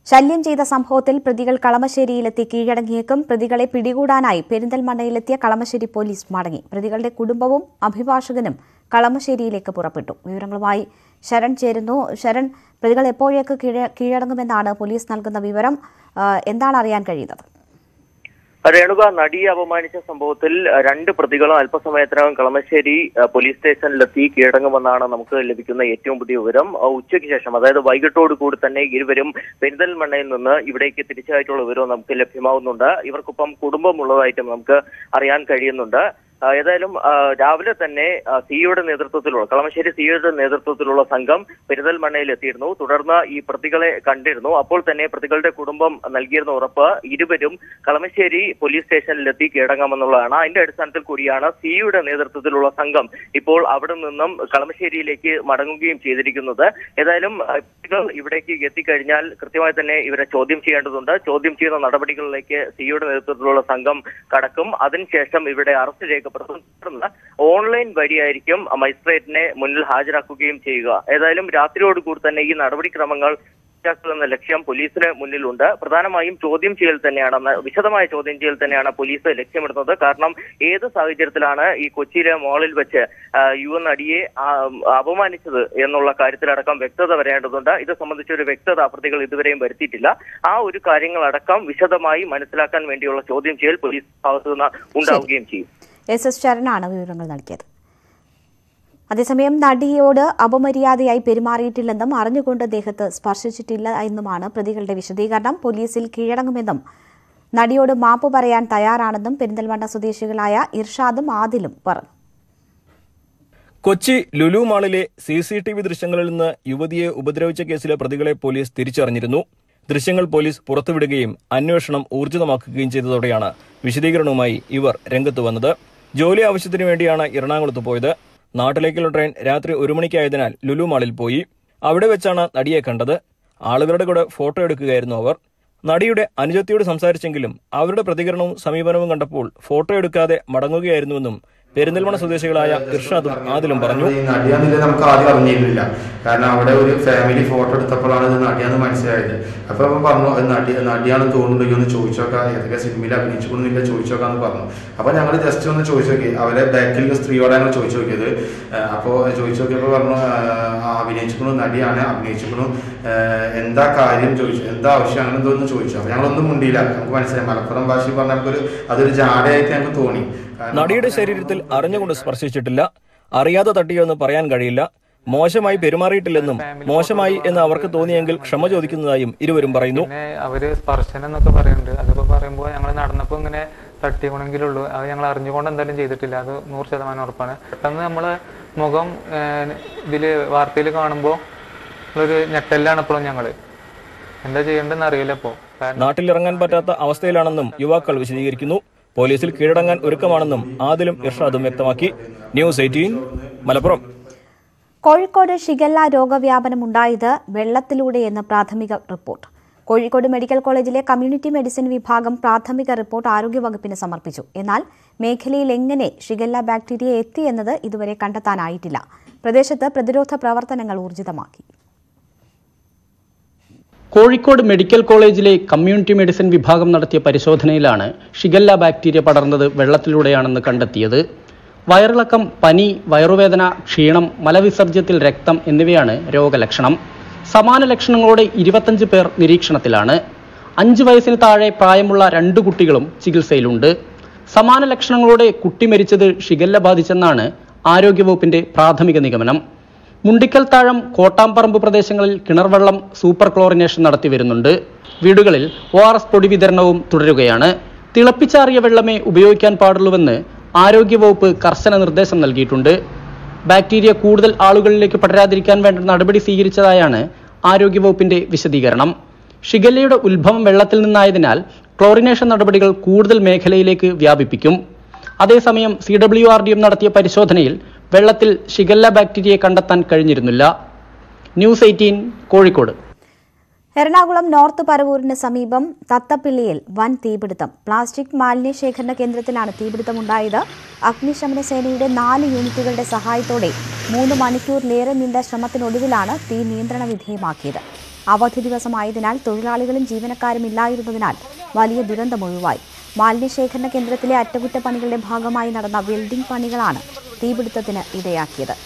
ശല്യം ചെയ്ത സംഭവത്തിൽ പ്രതികൾ കളമശ്ശേരിയിലെത്തി കീഴടങ്ങിയേക്കും പ്രതികളെ പിടികൂടാനായി പെരിന്തൽമണ്ണയിലെത്തിയ കളമശ്ശേരി പോലീസ് മടങ്ങി പ്രതികളുടെ കുടുംബവും അഭിഭാഷകനും കളമശ്ശേരിയിലേക്ക് പുറപ്പെട്ടു വിവരങ്ങളുമായി ശരൺ ചേരുന്നു ശരൺ പ്രതികൾ എപ്പോഴേക്ക് കീഴ- കീഴടങ്ങുമെന്നാണ് പോലീസ് നൽകുന്ന വിവരം ആ, എന്താണ് അറിയാൻ കഴിയുന്നത് രേണുക നടിയെ അപമാനിച്ച സംഭവത്തിൽ അഹ്, രണ്ട് പ്രതികളും അല്പസമയത്തിനകം കളമശ്ശേരി അഹ്, പോലീസ് സ്റ്റേഷനിലെത്തി കീഴടങ്ങുമെന്നാണ് നമുക്ക് ലഭിക്കുന്ന ഏറ്റവും പുതിയ വിവരം അഹ്, ഉച്ചയ്ക്ക് ശേഷം അതായത് വൈകിട്ടോട് കൂടി തന്നെ ഇരുവരും പെരിന്തൽമണ്ണയിൽ നിന്ന് ഇവിടേക്ക് തിരിച്ചായിട്ടുള്ള വിവരവും നമുക്ക് ലഭ്യമാവുന്നുണ്ട് ഇവർക്കൊപ്പം കുടുംബമുള്ളതായിട്ടും നമുക്ക് അറിയാൻ കഴിയുന്നുണ്ട് ആ, ഏതായാലും ആ, രാവിലെ തന്നെ ആ, സിയുടെ നേതൃത്വത്തിലുള്ള കളമശ്ശേരി സിയുടെ നേതൃത്വത്തിലുള്ള സംഘം പെരിന്തൽമണ്ണയിൽ എത്തിയിരുന്നു തുടർന്ന് ഈ പ്രതികളെ കണ്ടിരുന്നു അപ്പോൾ തന്നെ പ്രതികളുടെ കുടുംബം നൽകിയിരുന്ന ഉറപ്പ് ഇരുവരും കളമശ്ശേരി പോലീസ് സ്റ്റേഷനിലെത്തി കീഴടങ്ങാമെന്നുള്ളതാണ് അതിന്റെ അടിസ്ഥാനത്തിൽ കൂടിയാണ് സിയുടെ നേതൃത്വത്തിലുള്ള സംഘം ഇപ്പോൾ അവിടെ നിന്നും കളമശ്ശേരിയിലേക്ക് മടങ്ങുകയും ചെയ്തിരിക്കുന്നത് ഏതായാലും ആ, പ്രതികൾ ഇവിടേക്ക് എത്തിക്കഴിഞ്ഞാൽ കൃത്യമായി തന്നെ ഇവരെ ചോദ്യം ചെയ്യേണ്ടതുണ്ട് ചോദ്യം ചെയ്യുന്ന നടപടികളിലേക്ക് സിയുടെ നേതൃത്വത്തിലുള്ള സംഘം കടക്കും അതിനുശേഷം ഇവിടെ അറസ്റ്റ് രേഖപ്പെടുത്തും തുടർന്ന് ഓൺലൈൻ വഴിയായിരിക്കും മജിസ്ട്രേറ്റിനെ മുന്നിൽ ഹാജരാക്കുകയും ചെയ്യുക ഏതായാലും രാത്രിയോടുകൂടി തന്നെ ഈ നടപടിക്രമങ്ങൾ പൂർത്തിയാക്കുക എന്ന ലക്ഷ്യം പോലീസിന് മുന്നിലുണ്ട് പ്രധാനമായും ചോദ്യം ചെയ്യൽ തന്നെയാണ് ന- വിശദമായ ചോദ്യം ചെയ്യൽ തന്നെയാണ് പോലീസ് ലക്ഷ്യമിടുന്നത് കാരണം ഏത് സാഹചര്യത്തിലാണ് ഈ കൊച്ചിയിലെ മോളിൽ വെച്ച് ആ, യുവ നടിയെ ആ, അപമാനിച്ചത് എന്നുള്ള കാര്യത്തിലടക്കം വ്യക്തത വരേണ്ടതുണ്ട് ഇത് സംബന്ധിച്ച ഒരു വ്യക്തത പ്രതികൾ ഇതുവരെയും വരുത്തിയിട്ടില്ല ആ ഒരു കാര്യങ്ങളടക്കം വിശദമായി മനസ്സിലാക്കാൻ വേണ്ടിയുള്ള ചോദ്യം ചെയ്യൽ പോലീസ് ഭാഗത്തു നിന്ന് ഉണ്ടാവുകയും ചെയ്യും എസ് എസ് ശരണാണ് വിവരങ്ങൾ നൽകിയത് അതേസമയം നടിയോട് അപമര്യാദയായി പെരുമാറിയിട്ടില്ലെന്നും അറിഞ്ഞുകൊണ്ട് ദേഹത്ത് സ്പർശിച്ചിട്ടില്ല എന്നുമാണ് പ്രതികളുടെ വിശദീകരണം പോലീസിൽ കീഴടങ്ങുമെന്നും നടിയോട് മാപ്പ് പറയാൻ തയ്യാറാണെന്നും പെരിന്തൽമണ്ണ സ്വദേശികളായ ഇർഷാദും ആദിലും പറഞ്ഞു കൊച്ചി ലുലു മാളിലെ സി സി ടി വി ദൃശ്യങ്ങളിൽ നിന്ന് യുവതിയെ ഉപദ്രവിച്ച കേസിലെ പ്രതികളെ പോലീസ് തിരിച്ചറിഞ്ഞിരുന്നു ദൃശ്യങ്ങൾ പോലീസ് പുറത്തുവിടുകയും അന്വേഷണം ഊർജിതമാക്കുകയും ചെയ്തതോടെയാണ് വിശദീകരണവുമായി ഇവർ രംഗത്ത് വന്നത് ജോലി ആവശ്യത്തിനു വേണ്ടിയാണ് എറണാകുളത്ത് പോയത് നാട്ടിലേക്കുള്ള ട്രെയിൻ രാത്രി ഒരു മണിക്കായതിനാൽ ലുലു മാളിൽ പോയി അവിടെ വെച്ചാണ് നടിയെ കണ്ടത് ആളുകളുടെ കൂടെ ഫോട്ടോ എടുക്കുകയായിരുന്നു അവർ നടിയുടെ അനുജത്തിയോട് സംസാരിച്ചെങ്കിലും അവരുടെ പ്രതികരണവും സമീപനവും കണ്ടപ്പോൾ ഫോട്ടോ എടുക്കാതെ മടങ്ങുകയായിരുന്നുവെന്നും പെരിന്തൽമണ്ണ സ്വദേശികളായ ഇർഷാദും ആദിലും പറഞ്ഞു ഈ നടിയാന്നില്ല നമുക്ക് ആദ്യം അറിഞ്ഞിരുന്നില്ല കാരണം അവിടെ ഒരു ഫാമിലി ഫോട്ടോ എടുത്തപ്പോഴാണ് ഇത് നടിയാന്ന് മനസ്സിലായത് അപ്പൊ അവൻ പറഞ്ഞു അത് നടി നടിയാണെന്ന് തോന്നുന്നുണ്ടെങ്കിൽ ഒന്ന് ചോദിച്ചോക്കാം ഏതൊക്കെ സിനിമയിൽ അഭിനയിച്ചുകൊണ്ടില്ല ചോദിച്ചോക്കാന്ന് പറഞ്ഞു അപ്പൊ ഞങ്ങൾ ജസ്റ്റ് ഒന്ന് ചോദിച്ചു നോക്കി അവരെ ബാക്കിൽ സ്ത്രീയോടെ ഞങ്ങൾ ചോദിച്ചു നോക്കിയത് ഏഹ് അപ്പോ ചോദിച്ചു നോക്കിയപ്പോൾ പറഞ്ഞു ആഹ് അഭിനയിച്ചിക്കണു നടിയാണ് അഭിനയിച്ചിക്കണു ഏഹ് എന്താ കാര്യം ചോദിച്ചു എന്താ ആവശ്യം അങ്ങനെ എന്തോന്ന് ചോദിച്ചു അപ്പൊ ഞങ്ങളൊന്നും മുണ്ടിയില്ല നമുക്ക് മനസ്സിലായി മലപ്പുറം ഭാഷയിൽ പറഞ്ഞ നമുക്കൊരു അതൊരു ജാടയായിട്ട് ഞങ്ങൾക്ക് തോന്നി കാരണം നടിയുടെ ശരീരത്തിൽ അറിഞ്ഞുകൊണ്ട് സ്പർശിച്ചിട്ടില്ല അറിയാതെ തട്ടിയോ എന്ന് പറയാൻ കഴിയില്ല മോശമായി പെരുമാറിയിട്ടില്ലെന്നും മോശമായി എന്ന് അവർക്ക് തോന്നിയെങ്കിൽ ക്ഷമ ചോദിക്കുന്നതായും ഇരുവരും പറയുന്നു പിന്നെ അവര് സ്പർശനം എന്നൊക്കെ പറയുന്നുണ്ട് അതിപ്പോ പറയുമ്പോൾ ഞങ്ങൾ നടന്നപ്പോൾ ഇങ്ങനെ തട്ടിയണമെങ്കിലുള്ളൂ അത് ഞങ്ങൾ അറിഞ്ഞുകൊണ്ട് എന്തായാലും ചെയ്തിട്ടില്ല അത് നൂറ് ശതമാനം ഉറപ്പാണ് പെട്ടെന്ന് നമ്മളെ മുഖം ഏഹ്, ഇതില് വാർത്തയിൽ കാണുമ്പോൾ ഒരു ഞെട്ടലാണ് ഇപ്പോഴും ഞങ്ങള് എന്താ ചെയ്യേണ്ടതെന്ന് അറിയില്ല ഇപ്പോ കാരണം നാട്ടിലിറങ്ങാൻ പറ്റാത്ത അവസ്ഥയിലാണെന്നും യുവാക്കൾ വിശദീകരിക്കുന്നു പോലീസിൽ കീഴടങ്ങാൻ ഒരുക്കമാണെന്നും ആദിലും ഇർഷാദും വ്യക്തമാക്കി news eighteen Malappuram Kozhikode shigella രോഗവ്യാപനം ഉണ്ടായത് വെള്ളത്തിലൂടെയെന്ന് പ്രാഥമിക റിപ്പോർട്ട് കോഴിക്കോട് മെഡിക്കൽ കോളേജിലെ കമ്മ്യൂണിറ്റി മെഡിസിൻ വിഭാഗം പ്രാഥമിക റിപ്പോർട്ട് ആരോഗ്യവകുപ്പിന് സമർപ്പിച്ചു എന്നാൽ മേഖലയിൽ എങ്ങനെ ഷിഗല്ല ബാക്ടീരിയ എത്തിയെന്നത് ഇതുവരെ കണ്ടെത്താനായിട്ടില്ല പ്രദേശത്ത് പ്രതിരോധ പ്രവർത്തനങ്ങൾ ഊർജിതമാക്കി കോഴിക്കോട് മെഡിക്കൽ കോളേജിലെ കമ്മ്യൂണിറ്റി മെഡിസിൻ വിഭാഗം നടത്തിയ പരിശോധനയിലാണ് ഷിഗല്ല ബാക്ടീരിയ പടർന്നത് വെള്ളത്തിലൂടെയാണെന്ന് കണ്ടെത്തിയത് വയറിളക്കം പനി വയറുവേദന ക്ഷീണം മലവിസർജ്യത്തിൽ രക്തം എന്നിവയാണ് രോഗലക്ഷണം സമാന ലക്ഷണങ്ങളോടെ ഇരുപത്തഞ്ച് പേർ നിരീക്ഷണത്തിലാണ് അഞ്ച് വയസ്സിന് താഴെ പ്രായമുള്ള രണ്ട് കുട്ടികളും ചികിത്സയിലുണ്ട് സമാന ലക്ഷണങ്ങളോടെ കുട്ടി മരിച്ചത് ഷിഗല്ല ബാധിച്ചെന്നാണ് ആരോഗ്യവകുപ്പിന്റെ പ്രാഥമിക നിഗമനം മുണ്ടിക്കൽ താഴം കോട്ടാമ്പറമ്പ് പ്രദേശങ്ങളിൽ കിണർവെള്ളം സൂപ്പർ ക്ലോറിനേഷൻ നടത്തി വരുന്നുണ്ട് വീടുകളിൽ ഒ ആർ എസ് പൊടി വിതരണവും തുടരുകയാണ് തിളപ്പിച്ചാറിയ വെള്ളമേ ഉപയോഗിക്കാൻ പാടുള്ളൂവെന്ന് ആരോഗ്യവകുപ്പ് കർശന നിർദ്ദേശം നൽകിയിട്ടുണ്ട് ബാക്ടീരിയ കൂടുതൽ ആളുകളിലേക്ക് പടരാതിരിക്കാൻ വേണ്ട നടപടി സ്വീകരിച്ചതായാണ് ആരോഗ്യവകുപ്പിന്റെ വിശദീകരണം ഷിഗല്ലയുടെ ഉത്ഭവം വെള്ളത്തിൽ നിന്നായതിനാൽ ക്ലോറിനേഷൻ നടപടികൾ കൂടുതൽ മേഖലയിലേക്ക് വ്യാപിപ്പിക്കും അതേസമയം C W R D M നടത്തിയ പരിശോധനയിൽ വെള്ളത്തിൽ ഷിഗല്ല ബാക്ടീരിയയെ കണ്ടെത്താൻ കഴിഞ്ഞിരുന്നില്ല news eighteen Kozhikode Ernakulam north പരവൂരിന് സമീപം തത്തപ്പിള്ളിയിൽ വൻ തീപിടുത്തം പ്ലാസ്റ്റിക് മാലിന്യ ശേഖരണ കേന്ദ്രത്തിലാണ് തീപിടുത്തമുണ്ടായത് അഗ്നിശമന സേനയുടെ നാല് യൂണിറ്റുകളുടെ സഹായത്തോടെ മൂന്ന് മണിക്കൂറിലേറെ നീണ്ട ശ്രമത്തിനൊടുവിലാണ് തീ നിയന്ത്രണ വിധേയമാക്കിയത് അവധി ദിവസമായതിനാൽ തൊഴിലാളികളും ജീവനക്കാരും ഇല്ലായിരുന്നതിനാൽ വലിയ ദുരന്തമൊഴിവായി മാലിന്യശേഖരണ കേന്ദ്രത്തിലെ അറ്റകുറ്റപ്പണികളുടെ ഭാഗമായി നടന്ന വെൽഡിംഗ് പണികളാണ് തീപിടുത്തത്തിന് ഇടയാക്കിയത്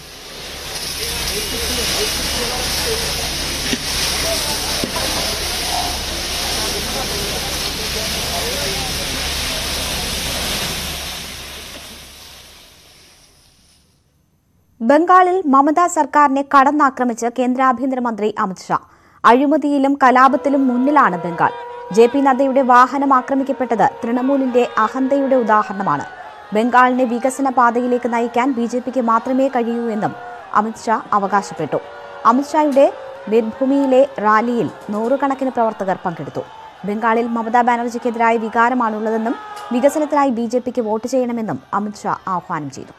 ബംഗാളിൽ മമതാ സർക്കാരിനെ കടന്നാക്രമിച്ച് കേന്ദ്ര ആഭ്യന്തരമന്ത്രി അമിത്ഷാ അഴിമതിയിലും കലാപത്തിലും മുന്നിലാണ് ബംഗാൾ ജെ പി നദ്ദയുടെ വാഹനം ആക്രമിക്കപ്പെട്ടത് തൃണമൂലിന്റെ അഹന്തയുടെ ഉദാഹരണമാണ് ബംഗാളിനെ വികസന പാതയിലേക്ക് നയിക്കാൻ ബി ജെ പിക്ക് മാത്രമേ കഴിയൂ എന്നും അമിത്ഷാ അവകാശപ്പെട്ടു അമിത്ഷായുടെ ബിർഭൂമിയിലെ റാലിയിൽ നൂറുകണക്കിന് പ്രവർത്തകർ പങ്കെടുത്തു ബംഗാളിൽ മമതാ ബാനർജിക്കെതിരായ വികാരമാണുള്ളതെന്നും വികസനത്തിനായി ബി ജെ പിക്ക് വോട്ട് ചെയ്യണമെന്നും അമിത്ഷാ ആഹ്വാനം ചെയ്തു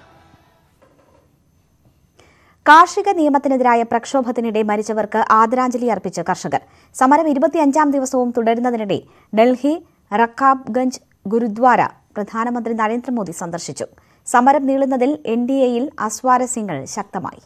കാർഷിക നിയമത്തിനെതിരായ പ്രക്ഷോഭത്തിനിടെ മരിച്ചവർക്ക് ആദരാഞ്ജലി അർപ്പിച്ച് കർഷകർ സമരം ഇരുപത്തിയഞ്ചാം ദിവസവും തുടരുന്നതിനിടെ ഡൽഹി റക്കാബ്ഗഞ്ച് ഗുരുദ്വാര പ്രധാനമന്ത്രി നരേന്ദ്രമോദി സന്ദർശിച്ചു സമരം നീളുന്നതിൽ എൻ ഡി എയിൽ അസ്വാരസ്യങ്ങൾ ശക്തമായി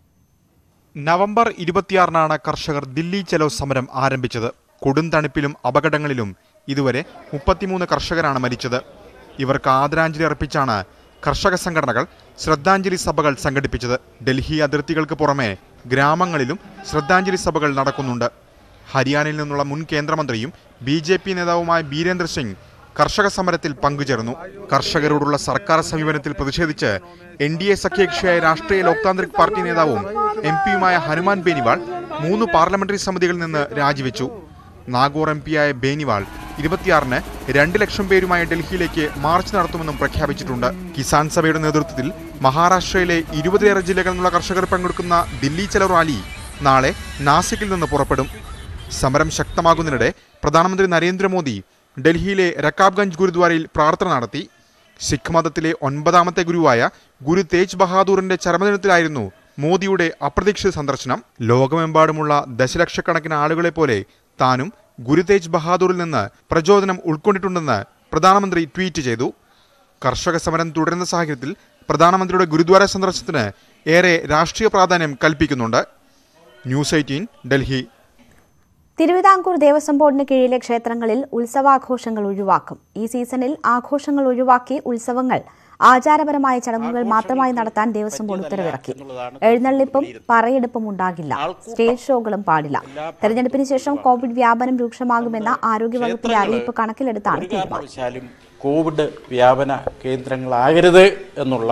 നവംബർ ഇരുപത്തിയാറിനാണ് കർഷകർ ദില്ലി ചലോ സമരം ആരംഭിച്ചത് കൊടും തണുപ്പിലും അപകടങ്ങളിലും ഇതുവരെ മുപ്പത്തിമൂന്ന് കർഷകരാണ് മരിച്ചത് ഇവർക്ക് ആദരാഞ്ജലി അർപ്പിച്ചാണ് കർഷക സംഘടനകൾ ശ്രദ്ധാഞ്ജലി സഭകൾ സംഘടിപ്പിച്ചത് ഡൽഹി അതിർത്തികൾക്ക് പുറമെ ഗ്രാമങ്ങളിലും ശ്രദ്ധാഞ്ജലി സഭകൾ നടക്കുന്നുണ്ട് ഹരിയാനയിൽ നിന്നുള്ള മുൻ കേന്ദ്രമന്ത്രിയും ബി ജെ പി നേതാവുമായ ബീരേന്ദ്ര സിംഗ് കർഷക സമരത്തിൽ പങ്കുചേർന്നു കർഷകരോടുള്ള സർക്കാർ സമീപനത്തിൽ പ്രതിഷേധിച്ച് എൻ ഡി എ സഖ്യകക്ഷിയായ രാഷ്ട്രീയ ലോക്താന്ത്രിക് പാർട്ടി നേതാവും എം പിയുമായ ഹനുമാൻ ബേനിവാൾ മൂന്ന് പാർലമെന്ററി സമിതികളിൽ നിന്ന് രാജിവെച്ചു നാഗോർ എം പിയായ ബേനിവാൾ ഇരുപത്തിയാറിന് രണ്ട് ലക്ഷം പേരുമായി ഡൽഹിയിലേക്ക് മാർച്ച് നടത്തുമെന്നും പ്രഖ്യാപിച്ചിട്ടുണ്ട് കിസാൻ സഭയുടെ നേതൃത്വത്തിൽ മഹാരാഷ്ട്രയിലെ ഇരുപതിലേറെ ജില്ലകളിൽ നിന്നുള്ള കർഷകർ പങ്കെടുക്കുന്ന ദില്ലി ചലോ റാലി നാളെ നാസിക്കിൽ നിന്ന് പുറപ്പെടും സമരം ശക്തമാകുന്നതിനിടെ പ്രധാനമന്ത്രി നരേന്ദ്രമോദി ഡൽഹിയിലെ രക്കാബ്ഗഞ്ച് ഗുരുദ്വാരയിൽ പ്രാർത്ഥന നടത്തി സിഖ് മതത്തിലെ ഒൻപതാമത്തെ ഗുരുവായ ഗുരു തേജ് ബഹാദൂറിന്റെ ചരമദിനത്തിലായിരുന്നു മോദിയുടെ അപ്രതീക്ഷിത സന്ദർശനം ലോകമെമ്പാടുമുള്ള ദശലക്ഷക്കണക്കിന് ആളുകളെ പോലെ താനും ഗുരു തേജ് ബഹാദൂറിൽ നിന്ന് പ്രചോദനം ഉൾക്കൊണ്ടിട്ടുണ്ടെന്ന് പ്രധാനമന്ത്രി ട്വീറ്റ് ചെയ്തു കർഷക സമരം തുടരുന്ന സാഹചര്യത്തിൽ പ്രധാനമന്ത്രിയുടെ ഗുരുദ്വാര സന്ദർശനത്തിന് ഏറെ രാഷ്ട്രീയ പ്രാധാന്യം കൽപ്പിക്കുന്നുണ്ട് ന്യൂസ് എയ്റ്റീൻ ഡൽഹി തിരുവിതാംകൂർ ദേവസ്വം ബോർഡിന് കീഴിലെ ക്ഷേത്രങ്ങളിൽ ഉത്സവാഘോഷങ്ങൾ ഒഴിവാക്കും ഈ സീസണിൽ ആഘോഷങ്ങൾ ഒഴിവാക്കി ഉത്സവങ്ങൾ ആചാരപരമായ ചടങ്ങുകൾ മാത്രമായി നടത്താൻ ദേവസ്വം ബോർഡ് ഉത്തരവിറക്കി എഴുന്നള്ളിപ്പും പറയെടുപ്പും ഉണ്ടാകില്ല സ്റ്റേജ് ഷോകളും പാടില്ല തെരഞ്ഞെടുപ്പിന് ശേഷം കോവിഡ് വ്യാപനം രൂക്ഷമാകുമെന്ന ആരോഗ്യവകുപ്പിന്റെ അറിയിപ്പ് കണക്കിലെടുത്താണ് തീരുമാനം കാരണവശാലും കോവിഡ് വ്യാപന കേന്ദ്രങ്ങളാകരുത് എന്നുള്ള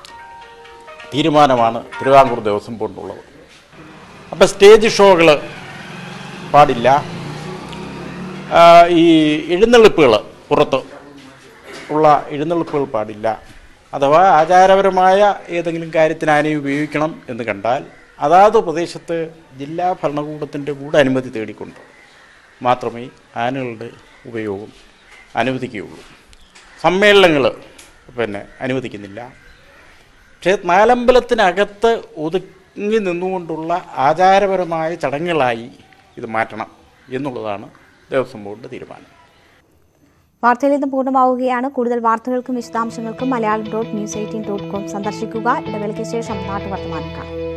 തീരുമാനമാണ് തിരുവിതാംകൂർ ദേവസ്വം ബോർഡിനുള്ളത് അപ്പോൾ സ്റ്റേജ് ഷോകൾ പാടില്ല ആ, ഈ എഴുന്നള്ളിപ്പുകൾ പുറത്ത് ഉള്ള എഴുന്നള്ളിപ്പുകൾ പാടില്ല അഥവാ ആചാരപരമായ ഏതെങ്കിലും കാര്യത്തിന് ആനയെ ഉപയോഗിക്കണം എന്ന് കണ്ടാൽ അതാത് പ്രദേശത്ത് ജില്ലാ ഭരണകൂടത്തിൻ്റെ കൂടെ അനുമതി തേടിക്കൊണ്ട് മാത്രമേ ആനകളുടെ ഉപയോഗം അനുവദിക്കുകയുള്ളൂ സമ്മേളനങ്ങൾ പിന്നെ അനുവദിക്കുന്നില്ല പക്ഷേ നാലമ്പലത്തിനകത്ത് ഒതുങ്ങി നിന്നുകൊണ്ടുള്ള ആചാരപരമായ ചടങ്ങുകളായി ഇത് മാറ്റണം എന്നുള്ളതാണ് ദേവസ്വം ബോർഡിൻ്റെ തീരുമാനം വാർത്തയിൽ നിന്ന് പൂർണ്ണമാവുകയാണ് കൂടുതൽ വാർത്തകൾക്കും വിശദാംശങ്ങൾക്കും Malayalam dot news eighteen dot com സന്ദർശിക്കുക ഇടവേളയ്ക്ക് ശേഷം നാട്ടുവർത്തമാനം കാണാം